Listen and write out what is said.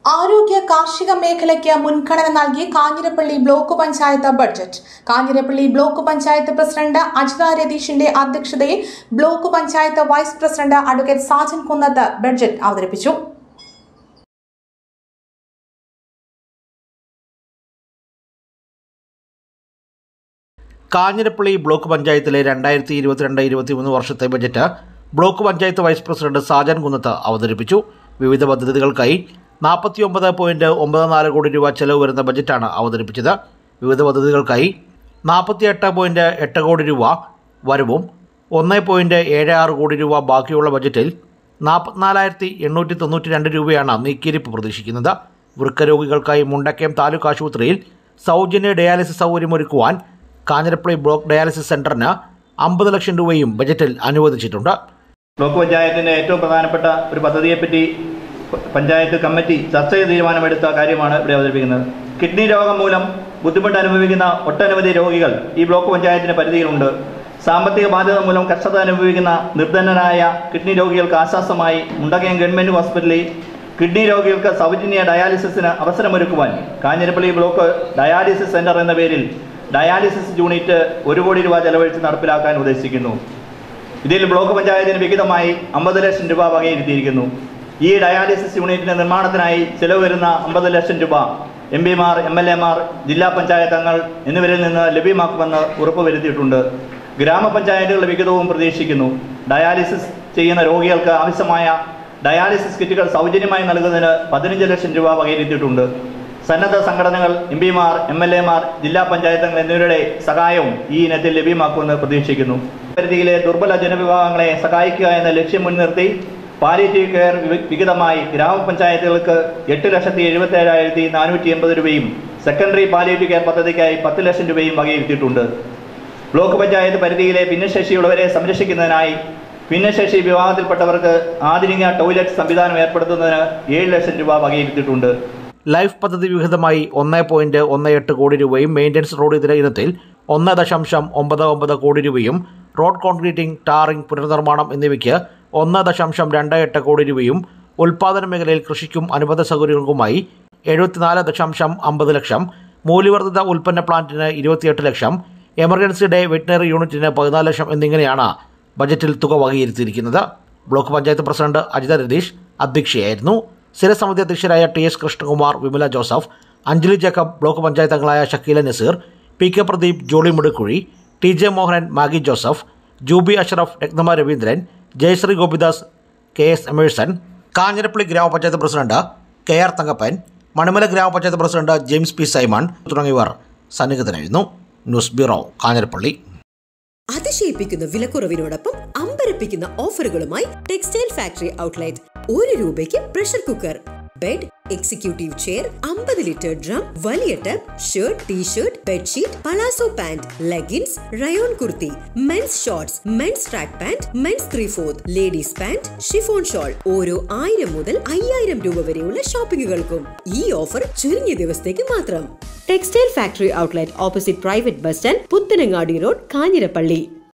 ആരോഗ്യ കാർഷിക മേഖലയ്ക്ക് മുൻഗണന നൽകി Kanjirappally block panchayat budget Kanjirappally block panchayat president Ajitha രതീഷിന്റെ അധ്യക്ഷതയിൽ block panchayat vice president advocate Sajan Kunnath budget അവതരിപ്പിച്ചു കാഞ്ഞിരപ്പള്ളി ബ്ലോക്ക് പഞ്ചായത്തിലെ രണ്ടായിരത്തി ഇരുപത്തിരണ്ട് ഇരുപത്തിമൂന്ന് വർഷത്തെ budget block panchayat vice president Sajan Kunnath അവതരിപ്പിച്ചു വിവിധ പദ്ധതികൾക്കായി നാൽപ്പത്തിയൊമ്പത് പോയിന്റ് ഒമ്പത് നാല് കോടി രൂപ ചെലവ് വരുന്ന ബജറ്റാണ് അവതരിപ്പിച്ചത് വിവിധ പദ്ധതികൾക്കായി നാൽപ്പത്തിയെട്ട് പോയിന്റ് എട്ട് കോടി രൂപ വരവും ഒന്ന് പോയിന്റ് ഏഴ് ആറ് കോടി രൂപ ബാക്കിയുള്ള ബജറ്റിൽ നാൽപ്പത്തിനാലായിരത്തി എണ്ണൂറ്റി തൊണ്ണൂറ്റി രണ്ട് രൂപയാണ് നീക്കിയിരിപ്പ് പ്രതീക്ഷിക്കുന്നത് വൃക്കരോഗികൾക്കായി മുണ്ടക്കയം താലൂക്ക് ആശുപത്രിയിൽ സൗജന്യ ഡയാലിസിസ് സൗകര്യമൊരുക്കുവാൻ കാഞ്ഞിരപ്പള്ളി ബ്ലോക്ക് ഡയാലിസിസ് സെന്ററിന് അമ്പത് ലക്ഷം രൂപയും ബജറ്റിൽ അനുവദിച്ചിട്ടുണ്ട് ബ്ലോക്ക് പഞ്ചായത്തിന്റെ ഏറ്റവും പ്രധാനപ്പെട്ട ഒരു പദ്ധതിയെപ്പറ്റി പ- പഞ്ചായത്ത് കമ്മിറ്റി ചർച്ച ചെയ്ത് തീരുമാനമെടുത്ത കാര്യമാണ് ഇവിടെ അവതരിപ്പിക്കുന്നത് കിഡ്നി രോഗം മൂലം ബുദ്ധിമുട്ട് അനുഭവിക്കുന്ന ഒട്ടനവധി രോഗികൾ ഈ ബ്ലോക്ക് പഞ്ചായത്തിന്റെ പരിധിയിലുണ്ട് സാമ്പത്തിക ബാധ്യത മൂലം കഷ്ടത അനുഭവിക്കുന്ന നിർധനരായ കിഡ്നി രോഗികൾക്ക് ആശ്വാസമായി മുണ്ടകയം ഗവൺമെന്റ് ഹോസ്പിറ്റലിൽ കിഡ്നി രോഗികൾക്ക് സൗജന്യ ഡയാലിസിസിന് അവസരമൊരുക്കുവാൻ കാഞ്ഞിരപ്പള്ളി ബ്ലോക്ക് ഡയാലിസിസ് സെന്റർ എന്ന പേരിൽ ഡയാലിസിസ് യൂണിറ്റ് ഒരു കോടി രൂപ ചെലവഴിച്ച് നടപ്പിലാക്കാൻ ഉദ്ദേശിക്കുന്നു ഇതിൽ ബ്ലോക്ക് പഞ്ചായത്തിന് വിഹിതമായി അമ്പത് ലക്ഷം രൂപ വകയിരുത്തിയിരിക്കുന്നു ഈ ഡയാലിസിസ് യൂണിറ്റിന്റെ നിർമ്മാണത്തിനായി ചെലവ് വരുന്ന അമ്പത് ലക്ഷം രൂപ എം പിമാർ എം എൽ എമാർ ജില്ലാ പഞ്ചായത്ത് അംഗങ്ങൾ എന്നിവരിൽ നിന്ന് ലഭ്യമാക്കുമെന്ന് ഉറപ്പുവരുത്തിയിട്ടുണ്ട് ഗ്രാമപഞ്ചായത്തുകളുടെ വിഹിതവും പ്രതീക്ഷിക്കുന്നു ഡയാലിസിസ് ചെയ്യുന്ന രോഗികൾക്ക് ആവശ്യമായ ഡയാലിസിസ് കിറ്റുകൾ സൗജന്യമായി നൽകുന്നതിന് പതിനഞ്ച് ലക്ഷം രൂപ വകയിരുത്തിയിട്ടുണ്ട് സന്നദ്ധ സംഘടനകൾ എം പിമാർ എം എൽ എമാർ ജില്ലാ പഞ്ചായത്ത് അംഗങ്ങൾ എന്നിവരുടെ സഹായവും ഈ ഇനത്തിൽ ലഭ്യമാക്കുമെന്ന് പ്രതീക്ഷിക്കുന്നു പരിധിയിലെ ദുർബല ജനവിഭാഗങ്ങളെ സഹായിക്കുക എന്ന ലക്ഷ്യം മുൻനിർത്തി പാലിറ്റീവ് കെയർ വി- വിഹിതമായി ഗ്രാമപഞ്ചായത്തുകൾക്ക് എട്ട് ലക്ഷത്തി എഴുപത്തി ഏഴായിരത്തി നാനൂറ്റി എൺപത് രൂപയും സെക്കൻഡറി പാലിയേറ്റീവ് കെയർ പദ്ധതിക്കായി പത്ത് ലക്ഷം രൂപയും വകയിരുത്തിയിട്ടുണ്ട് ബ്ലോക്ക് പഞ്ചായത്ത് പരിധിയിലെ ഭിന്നശേഷിയുള്ളവരെ സംരക്ഷിക്കുന്നതിനായി ഭിന്നശേഷി വിഭാഗത്തിൽപ്പെട്ടവർക്ക് ആധുനിക ടോയ്ലറ്റ് സംവിധാനം ഏർപ്പെടുത്തുന്നതിന് ഏഴ് ലക്ഷം രൂപ വകയിരുത്തിയിട്ടുണ്ട് ലൈഫ് പദ്ധതി വിഹിതമായി ഒന്ന് പോയിന്റ് ഒന്ന് എട്ട് കോടി രൂപയും മെയിൻ്റനൻസ് റോഡ് ഇതര ഇനത്തിൽ ഒന്ന് ദശാംശം ഒമ്പത് ഒമ്പത് കോടി രൂപയും റോഡ് കോൺക്രീറ്റിംഗ് ടാറിംഗ് പുനർനിർമ്മാണം എന്നിവയ്ക്ക് ഒന്ന് ദശാംശം രണ്ട് എട്ട് കോടി രൂപയും ഉൽപാദന മേഖലയിൽ കൃഷിക്കും അനുബന്ധ സൗകര്യങ്ങൾക്കുമായി എഴുപത്തിനാല് ദശാംശം അമ്പത് ലക്ഷം മൂല്യവർദ്ധിത ഉൽപ്പന്ന പ്ലാന്റിന് ഇരുപത്തിയെട്ട് ലക്ഷം എമർജൻസി ഡേ വെറ്റിനറി യൂണിറ്റിന് പതിനാല് ലക്ഷം എന്നിങ്ങനെയാണ് ബജറ്റിൽ തുക വകയിരുത്തിയിരിക്കുന്നത് ബ്ലോക്ക് പഞ്ചായത്ത് പ്രസിഡന്റ് അജിത രതീഷ് അധ്യക്ഷയായിരുന്നു സ്ഥിരസമിതി അധ്യക്ഷരായ T S Krishnakumar Vimala Joseph Anjali Jacob block panchayat അംഗങ്ങളായ Shakeela Nazeer P K Pradeep Jolly Mudukkuzhi T J Mohanan Maggie Joseph Jubi Ashraf Rathnama Raveendran Jayasree Gopidas K S Emerson Kanjirappally ഗ്രാമപഞ്ചായത്ത് president K R Thankappan Manimala ഗ്രാമപഞ്ചായത്ത് പ്രസിഡന്റ് ജെയിംസ് പി സൈമൺ തുടങ്ങിയവർ സന്നിഹിതരായിരുന്നു ന്യൂസ് ബ്യൂറോ കാഞ്ഞിരപ്പള്ളി അതിശയിപ്പിക്കുന്ന വിലക്കുറവിനോടൊപ്പം അമ്പരപ്പിക്കുന്ന ഓഫറുകളുമായി ടെക്സ്റ്റൈൽ ഫാക്ടറി ഔട്ട്ലെറ്റ് ഒരു രൂപയ്ക്ക് pressure cooker bed executive chair അമ്പത് ലിറ്റർ ഡ്രം വലിയ tub shirt T shirt bedsheet palazzo pant leggings rayon kurti men's shorts men's track pant men's three fourth ladies pant chiffon shawl ഓരോ ആയിരം മുതൽ അയ്യായിരം രൂപ വരെയുള്ള ഷോപ്പിംഗുകൾക്കും ഈ ഓഫർ ചുരുങ്ങിയ ദിവസത്തേക്ക് മാത്രം textile factory outlet opposite private bus stand Puthanangadi road Kanjirappally